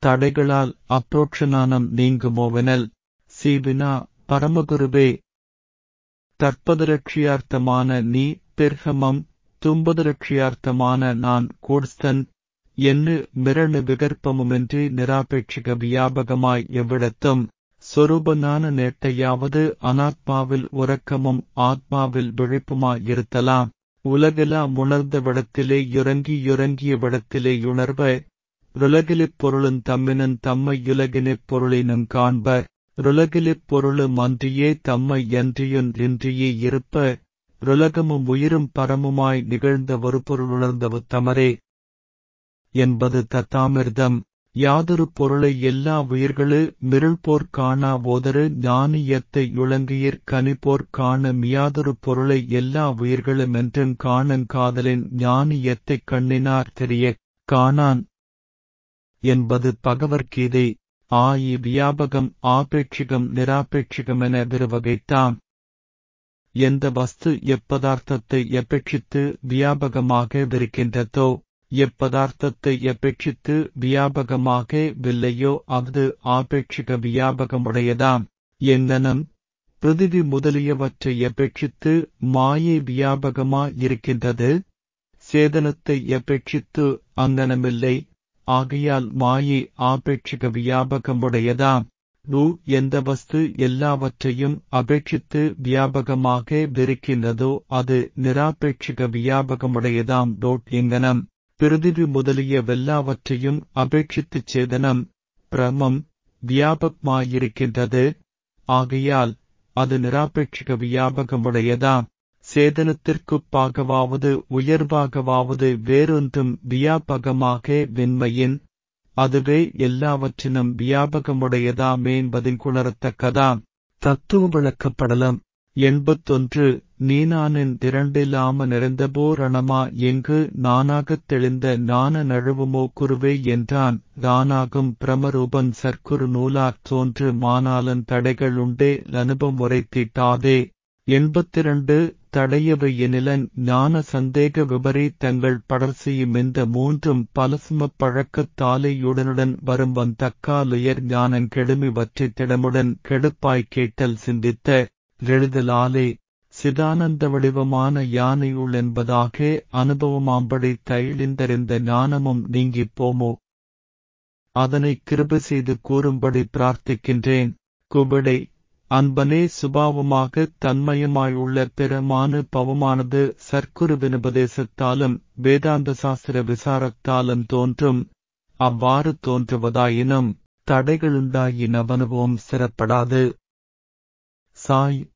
தடைகளால் அப்ரோட்சனானம் நீங்குமோவெனல் சீவினா பரமகுருவே தற்பதரட்சியார்த்தமான நீ பெர்கமம் தும்பதரட்சியார்த்தமான நான் கூட்ஸ்தன் என்று மிரணு விகற்பமுமின்றி நிராபேட்சிக வியாபகமாய் எவ்விடத்தும் சொரூபனான நேட்டையாவது அனாத்மாவில் உறக்கமும் ஆத்மாவில் விழிப்புமாயிருத்தலாம் உலகெல்லாம் உணர்ந்த விடத்திலே யுறங்கி யுறங்கிய விடத்திலே யுணர்வ ருலகிலிப் பொருளும் தம்மினும் தம்மை யுலகினிப் பொருளினும் காண்ப ருலகிலிப் பொருளும் அன்றியே தம்மை என்றியுன் இன்றியே இருப்ப ருலகமும் உயிரும் பரமுமாய் நிகழ்ந்த ஒரு பொருளுணர்ந்தவு தமரே என்பது தத்தாமிர்தம் யாதொரு பொருளை எல்லா உயிர்களு மிருள்போர் காணா ஓதரு ஞானியத்தை யுழங்கியிற் கனிபோர் காண மியாதொரு பொருளை எல்லா உயிர்களும் என்றும் காணன் காதலின் ஞானியத்தைக் கண்ணினார் தெரியக் காணான் என்பது பகவர்கீதை ஆயி வியாபகம் ஆபேட்சிகம் நிராபேட்சிகமென விருவகைத்தாம் எந்த வஸ்து எப்பதார்த்தத்தை எப்பேட்சித்து வியாபகமாக விரிக்கின்றதோ எப்பதார்த்தத்தை எப்பேட்சித்து வியாபகமாக வில்லையோ அது ஆபேட்சிக வியாபகமுடையதாம் எங்கனம் பிருதிவி முதலியவற்றை எப்பேட்சித்து மாயை வியாபகமா இருக்கின்றது சேதனத்தை எப்பேட்சித்து அங்கனமில்லை ஆகையால் மாயை ஆபேட்சிக வியாபகமுடையதாம் நூ எந்த வஸ்து எல்லாவற்றையும் அபேட்சித்து வியாபகமாக விரிக்கின்றதோ அது நிராபேட்சிக வியாபகமுடையதாம் டோட் எங்கனம் பிருதிவி முதலிய வெல்லாவற்றையும் அபேட்சித்துச் சேதனம் பிரமம் வியாபகமாயிருக்கின்றது ஆகையால் அது நிராபேட்சிக வியாபகமுடையதாம் சேதனத்திற்குப் பாகவாவது உயர்வாகவாவது வேறொன்றும் வியாபகமாக வெண்மையின் அதுவே எல்லாவற்றினும் வியாபகமுடையதாமேன்பதின் குணரத்தக்கதாம் தத்துவ விளக்கப்படலம் எண்பத்தொன்று நீனானின் திரண்டிலாம நிறைந்தபோரணமா எங்கு நானாகத் தெளிந்த ஞான நழுவுமோ குருவே என்றான் தானாகும் பிரமரூபன் சர்க்குரு நூலாற் தோன்று மானாலன் தடைகளுண்டே அனுபம் உரைத்திட்டாதே எண்பத்திரண்டு தடையவை எனிலன் ஞான சந்தேக விபரீதங்கள் படர்சியும் இந்த மூன்றும் பலசுமப் பழக்கத்தாலேயுடனுடன் வரும்பன் தக்காலுயர் ஞானன் கெடுமி வற்றி திடமுடன் கெடுப்பாய் கேட்டல் சிந்தித்த எழுதலாலே சிதானந்த வடிவமான யானையுள் என்பதாக அனுபவமாம்படி தைழிந்தறிந்த ஞானமும் நீங்கிப் போமோ அதனை கிருபை செய்து கூறும்படி பிரார்த்திக்கின்றேன் குபிடை அன்பனே சுபாவமாக தன்மயமாயுள்ள பிறமானு பவமானது சர்க்குருவினுபதேசத்தாலும் வேதாந்த சாஸ்திர விசாரத்தாலும் தோன்றும் அவ்வாறு தோன்றுவதாயினும் தடைகளுண்டாயினவனுவும் சிறப்படாது சாய்